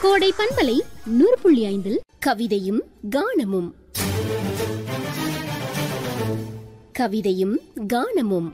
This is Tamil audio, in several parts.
கோடை பண்பலை நூறு புள்ளி ஐந்தில் கவிதையும் கானமும் கவிதையும் கானமும்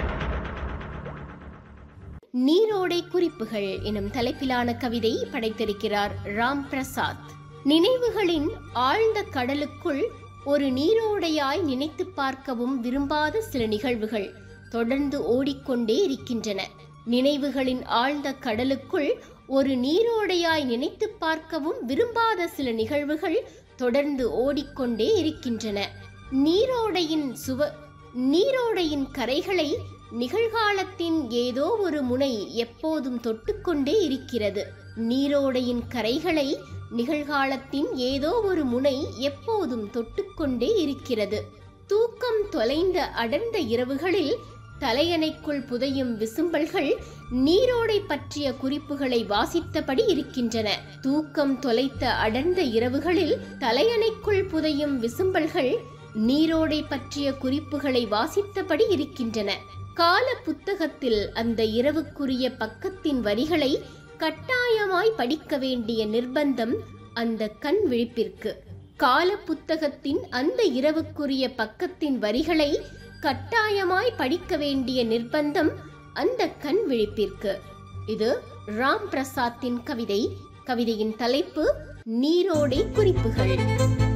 நீரோடை குறிப்புகள் எனும் தலைப்பிலான கவிதை படைத்திருக்கிறார் ராம் பிரசாத் நினைவுகளின் ஆழ்ந்த கடலுக்குள் ஒரு நீரோடையாய் நினைத்து பார்க்கவும் விரும்பாத சில நிகழ்வுகள் தொடர்ந்து ஓடிக்கொண்டே இருக்கின்றன நினைவுகளின் ஆழ்ந்த கடலுக்குள் ஒரு நீரோடையாய் நினைத்து பார்க்கவும் விரும்பாத சில நிகழ்வுகள் தொடர்ந்து ஓடிக்கொண்டே இருக்கின்றன நீரோடையின் சுவ நீரோடையின் கரைகளை நிகழ்காலத்தின் ஏதோ ஒரு முனை எப்போதும் தொட்டுக்கொண்டே இருக்கிறது நீரோடையின் கரைகளை நிகழ்காலத்தின் ஏதோ ஒரு முனை எப்போதும் தொட்டுக்கொண்டே இருக்கிறது தூக்கம் தொலைந்த அடர்ந்த இரவுகளில் தலையணைக்குள் புதையும் விசும்பல்கள் நீரோடை பற்றிய குறிப்புகளை வாசித்தபடி இருக்கின்றன தூக்கம் தொலைத்த அடர்ந்த இரவுகளில் தலையணைக்குள் புதையும் விசும்பல்கள் நீரோடை பற்றிய குறிப்புகளை வாசித்தபடி இருக்கின்றன கால புத்தகத்தில் அந்த இரவுக்குரிய பக்கத்தின் வரிகளை கட்டாயமாய் படிக்க வேண்டிய நிர்பந்தம் அந்த கண் விழிப்பிற்கு கால புத்தகத்தின் அந்த இரவுக்குரிய பக்கத்தின் வரிகளை கட்டாயமாய் படிக்க வேண்டிய நிர்பந்தம் அந்த கண் விழிப்பிற்கு இது ராம் பிரசாத்தின் கவிதை கவிதையின் தலைப்பு நீரோடை குறிப்புகள்